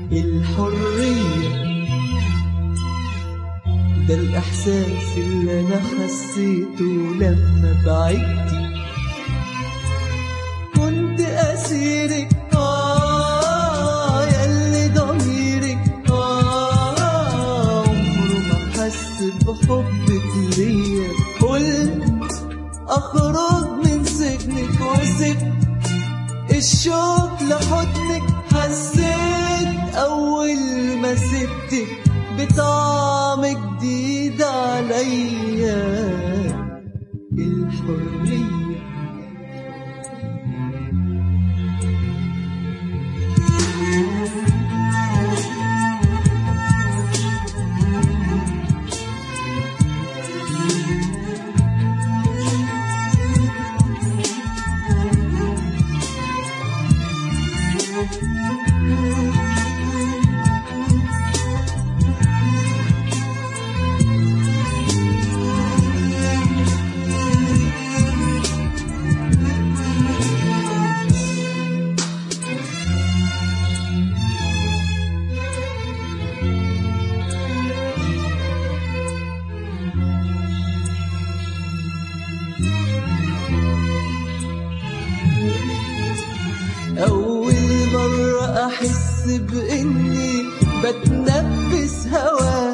الحرية ده الإحساس اللي أنا حسيته لما بعدتي كنت أسيرك آه ياللي ضميرك آه عمره ما حس بحبك ليا قلت أخرج من سجنك وسبت الشوق لحضنك حسيت أول ما سبتك بطعم جديد عليا الحرية أول مرة أحس بإني بتنفس هوا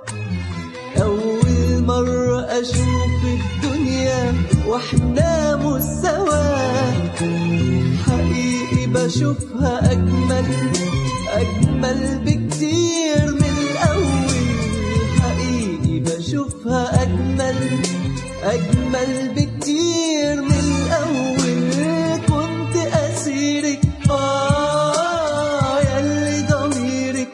أول مرة أشوف الدنيا وإحنا مش سوا حقيقي بشوفها أجمل أجمل بكتير من الأول حقيقي بشوفها أجمل أجمل بكتير من الأول كنت أسيرك آه ياللي ضميرك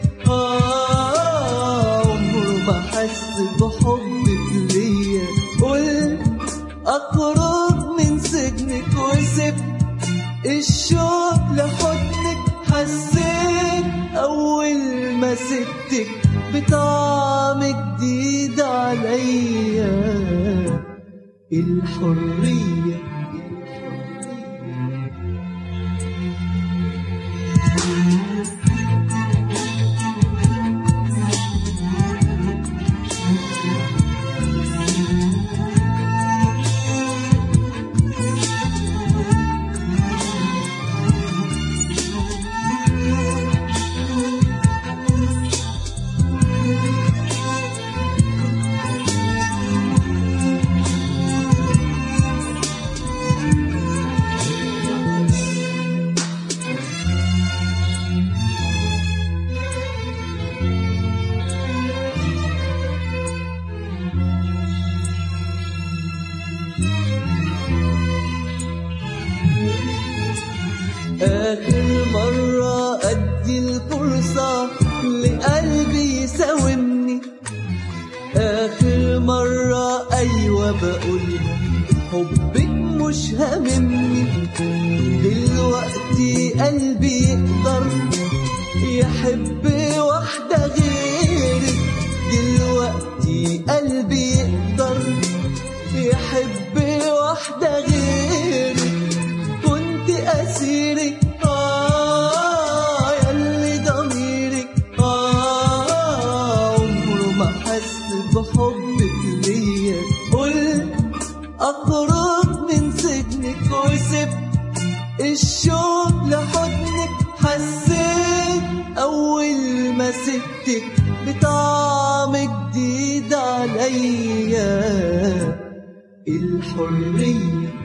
آه عمره ما حس بحبك ليا قلت أخرج من سجنك وسبت الشوق لحضنك حسيت أول ما سبتك بطعم جديد عليا الحرية آخر مرة أدي الفرصة لقلبي يساومني آخر مرة أيوة بقولها حبك مش هاممني دلوقتي قلبي يقدر يحب واحدة غيرك دلوقتي قلبي يقدر يحب واحدة غيرك كنت أسيرك آه ياللي ضميرك آه عمره ما حس بحبك ليا قلت أخرج من سجنك وسبت الشوق لحضنك حسيت أول ما سبتك بطعم جديد عليا الحرية